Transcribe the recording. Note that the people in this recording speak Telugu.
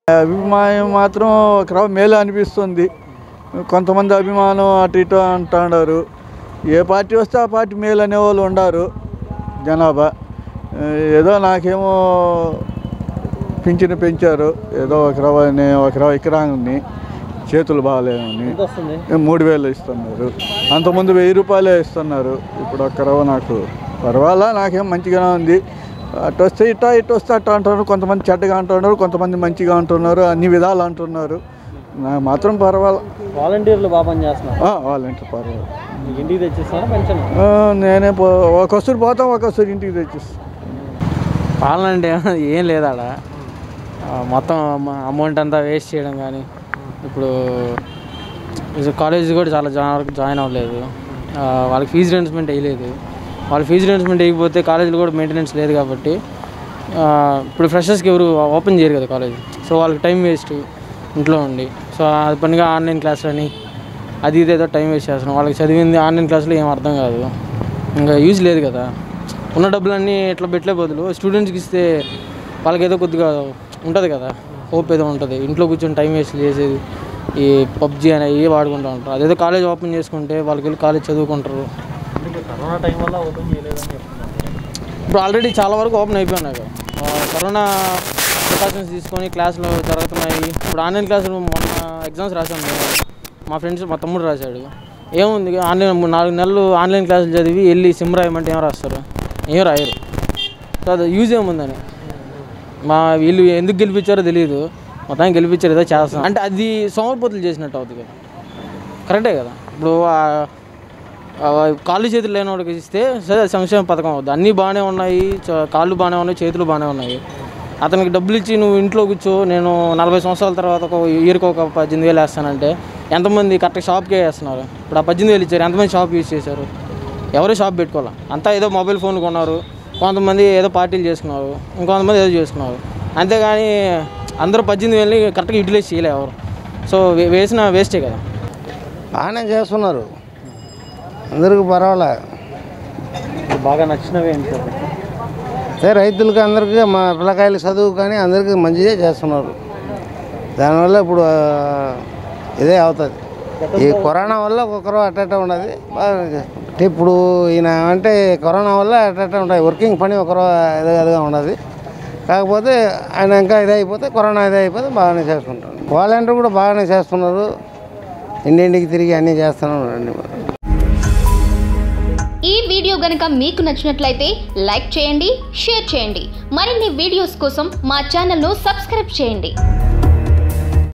అభిమానం మాత్రం ఒక మేలు అనిపిస్తుంది కొంతమంది అభిమానం అటు ఇటు అంటున్నారు ఏ పార్టీ వస్తే ఆ పార్టీ మేలు అనేవాళ్ళు ఉండారు జనాభా ఆ, ఏదో నాకేమో పింఛను పెంచారు ఏదో ఒక రవ్వని ఒక రవ్వ ఎకరాన్ని చేతులు బాగాలేవని ఎంత వస్తుంది మూడు వేలు ఇస్తున్నారు అంతకుముందు వెయ్యి రూపాయలే ఇస్తున్నారు ఇప్పుడు ఒక్క రవ్వ నాకు పర్వాలా నాకేం మంచిగానే ఉంది అటు వస్తే ఇట్టా ఇటు వస్తే అట్ట అంటున్నారు కొంతమంది చెడ్డగా అంటున్నారు కొంతమంది మంచిగా అంటున్నారు అన్ని విధాలు అంటున్నారు నాకు మాత్రం పర్వాలా వాలంటీర్లు బాగా పని చేస్తున్నారు వాళ్ళంటే పర్వాలేదు మీకు ఇంటికి తెచ్చిస్తారా పెన్షన్ ఆ, నేనే పో ఒకసారి పోతాం ఒకసారి ఇంటికి తెచ్చిస్తాను పాలన అంటే ఏం లేదు ఆడ ఆ, మొత్తం అమౌంట్ అంతా వేస్ట్ చేయడం కానీ ఇప్పుడు కాలేజ్ కూడా చాలా జాయిన్ వరకు జాయిన్ అవ్వలేదు ఆ, వాళ్ళకి ఫీజు రియంబర్స్మెంట్ వేయలేదు వాళ్ళు ఫీజు రియంబర్స్మెంట్ వేయకపోతే కాలేజీలో కూడా మెయింటెనెన్స్ లేదు కాబట్టి ఆ, ఇప్పుడు ఫ్రెషర్స్కి ఎవరు ఓపెన్ చేయరు కదా కాలేజ్ సో వాళ్ళకి టైం వేస్ట్ ఇంట్లో ఉండి సో అది పనిగా ఆన్లైన్ క్లాసులు అని అది ఇది ఏదో టైం వేస్ట్ చేస్తున్నాం వాళ్ళకి చదివింది ఆన్లైన్ క్లాసులు ఏం అర్థం కాదు ఇంకా యూజ్ లేదు కదా ఉన్న డబ్బులన్నీ ఇట్లా పెట్టలే బదులు స్టూడెంట్స్కి ఇస్తే వాళ్ళకి ఏదో కొద్దిగా ఉంటుంది కదా హోప్ ఏదో ఉంటుంది ఇంట్లో కూర్చొని టైం వేస్ట్ చేసేది ఈ పబ్జీ అని అవి వాడుకుంటూ ఉంటారు అదేదో కాలేజ్ ఓపెన్ చేసుకుంటే వాళ్ళకి వెళ్ళి కాలేజ్ చదువుకుంటారు ఇప్పుడు కరోనా టైం వల్ల ఓపెన్ చేయలేదని చెప్తున్నారు ఇప్పుడు ఆల్రెడీ చాలా వరకు ఓపెన్ అయిపోయినాయి కదా ఆ, కరోనా ప్రికాషన్స్ తీసుకొని క్లాసులు జరుగుతున్నాయి ఇప్పుడు ఆన్లైన్ క్లాసులు మొన్న ఎగ్జామ్స్ రాశాను నేను. మా ఫ్రెండ్స్ మా తమ్ముడు రాశాడు ఏముంది ఆన్లైన్ మూడు నాలుగు నెలలు ఆన్లైన్ క్లాసులు చదివి వెళ్ళి సిమ్ రాయమంటే ఏం రాస్తారు ఏం రాయరు సో అది యూజ్ ఏముందని మా వీళ్ళు ఎందుకు గెలిపించారో తెలియదు మొత్తానికి గెలిపించారు ఏదో చేస్తాం అంటే అది సోమరిపోతులు చేసినట్టు అవుతుంది కదా కరెక్టే కదా ఇప్పుడు ఆ- ఆ కాళ్ళు చేతులు లేని వాడికి ఇస్తే సరే అది సంక్షేమ పథకం అవుతుంది అన్నీ బాగానే ఉన్నాయి చ- కాళ్ళు బాగానే ఉన్నాయి చేతులు బాగానే ఉన్నాయి అతనికి డబ్బులు ఇచ్చి నువ్వు ఇంట్లో కూర్చో నేను నలభై సంవత్సరాల తర్వాత ఒక ఇయర్కి ఒక పద్దెనిమిది వేలు వేస్తానంటే ఎంతమంది కరెక్ట్ షాప్కే వేస్తున్నారు ఇప్పుడు ఆ పద్దెనిమిది వేలు ఇచ్చారు ఎంతమంది షాప్ యూజ్ చేశారు ఎవరు షాప్ పెట్టుకోవాలి అంతా ఏదో మొబైల్ ఫోన్ కొన్నారు కొంతమంది ఏదో పార్టీలు చేసుకున్నారు ఇంకొంతమంది ఏదో చేసుకున్నారు అంతేగాని అందరూ పద్దెనిమిది వేలని కరెక్ట్గా యూటిలైజ్ చేయలే ఎవరు సో వే- వేసిన వేస్టే కదా బాగానే చేస్తున్నారు అందరికి పర్వాలే మీకు బాగా నచ్చినవి ఏంటి సార్ అదే రైతులకి అందరికీ మా పిల్లకాయలు చదువు కానీ అందరికీ మంచిగా చేస్తున్నారు దానివల్ల ఇప్పుడు ఆ, ఇదే అవుతుంది ఈ కరోనా వల్ల ఒక్కొక్కరు అట్ట ఉన్నది బాగా చేస్తున్నారు. అంటే ఇప్పుడు ఈయన అంటే కరోనా వల్ల అట్ట ఉంటాయి వర్కింగ్ పని ఒకరు ఇదే అదిగా ఉన్నది కాకపోతే ఆయన ఇంకా ఇదే అయిపోతే కరోనా ఇదే అయిపోతే బాగానే చేసుకుంటారు వాలంటీర్ కూడా బాగానే చేస్తున్నారు ఇంటింటికి తిరిగి అన్నీ చేస్తున్నారు అన్నీ ఈ వీడియో గనుక మీకు నచ్చినట్లయితే లైక్ చేయండి షేర్ చేయండి మరిన్ని వీడియోస్ కోసం మా ఛానల్ను సబ్స్క్రైబ్ చేయండి